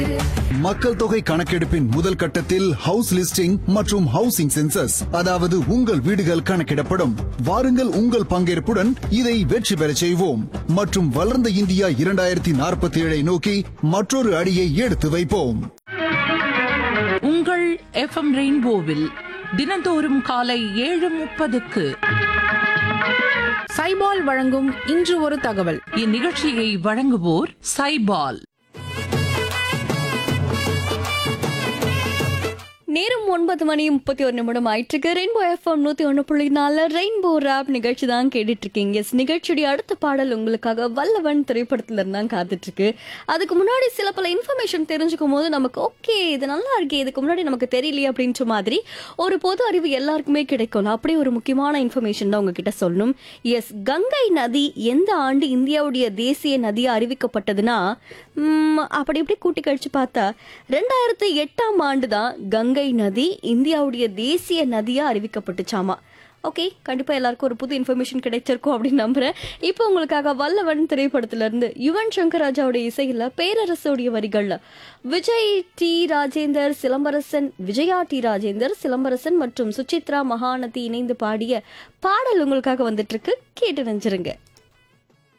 மக்கள் தொகை கணக்கெடுப்பின் முதல் கட்டத்தில் ஹவுஸ் லிஸ்டிங் மற்றும் ஹவுசிங் சென்சஸ் அதாவது உங்கள் வீடுகள் கணக்கிடப்படும் வாருங்கள் உங்கள் பங்கேற்புடன் இதை வெற்றி பெறச் செய்வோம் மற்றும் வளர்ந்த இந்தியா இரண்டாயிரத்தி நாற்பத்தி ஏழை நோக்கி மற்றொரு அடியை எடுத்து வைப்போம் உங்கள் எஃப்எம் ரெயின்போவில் தினந்தோறும் காலை ஏழு முப்பதுக்கு சைபால் வழங்கும் இன்று ஒரு தகவல் இந்நிகழ்ச்சியை வழங்குவோர் சைபால் நேரம் ஒன்பது மணி முப்பத்தி ஒரு நிமிடம் ஆயிட்டு இருக்கு ரெயின்போ எஃப்எம் நூத்தி ஒன்று புள்ளி நாலு ரெயின்போ ரேப் நிகழ்ச்சி தான் கேட்டுட்டு இருக்கீங்க எஸ் நிகழ்ச்சியுடைய அடுத்த பாடல் உங்களுக்காக வல்லவன் திரைப்படத்துல இருந்தா காத்துட்டு இருக்கு அதுக்கு முன்னாடி சில பல இன்ஃபர்மேஷன் தெரிஞ்சுக்கும் போது நமக்கு ஓகே இது நல்லா இருக்கே இதுக்கு முன்னாடி நமக்கு தெரியலையே அப்படின்ற மாதிரி ஒரு பொது அறிவு எல்லாருக்குமே கிடைக்கும் அப்படி ஒரு முக்கியமான இன்ஃபர்மேஷன் தான் உங்ககிட்ட சொல்லணும் எஸ் கங்கை நதி எந்த ஆண்டு இந்தியாவுடைய தேசிய நதியா அறிவிக்கப்பட்டதுன்னா ம், அப்படி இப்படி கூட்டி கழிச்சு பார்த்தா ரெண்டாயிரத்தி எட்டாம் ஆண்டு தான் கங்கை நதி இந்தியாவுடைய தேசிய நதியா அறிவிக்கப்பட்டுச்சாமா ஓகே கண்டிப்பா எல்லாருக்கும் ஒரு புது இன்ஃபர்மேஷன் கிடைச்சிருக்கும் அப்படின்னு நம்புறேன் இப்போ உங்களுக்காக வல்லவன் திரைப்படத்துல இருந்து யுவன் சங்கர் ராஜாவுடைய இசையில பேரரசோடைய வரிகள்ல விஜய் டி ராஜேந்தர் சிலம்பரசன் விஜயா டி ராஜேந்தர் சிலம்பரசன் மற்றும் சுசித்ரா மகாநதி இணைந்து பாடிய பாடல் உங்களுக்காக வந்துட்டு இருக்கு கேட்டு நினைச்சிருங்க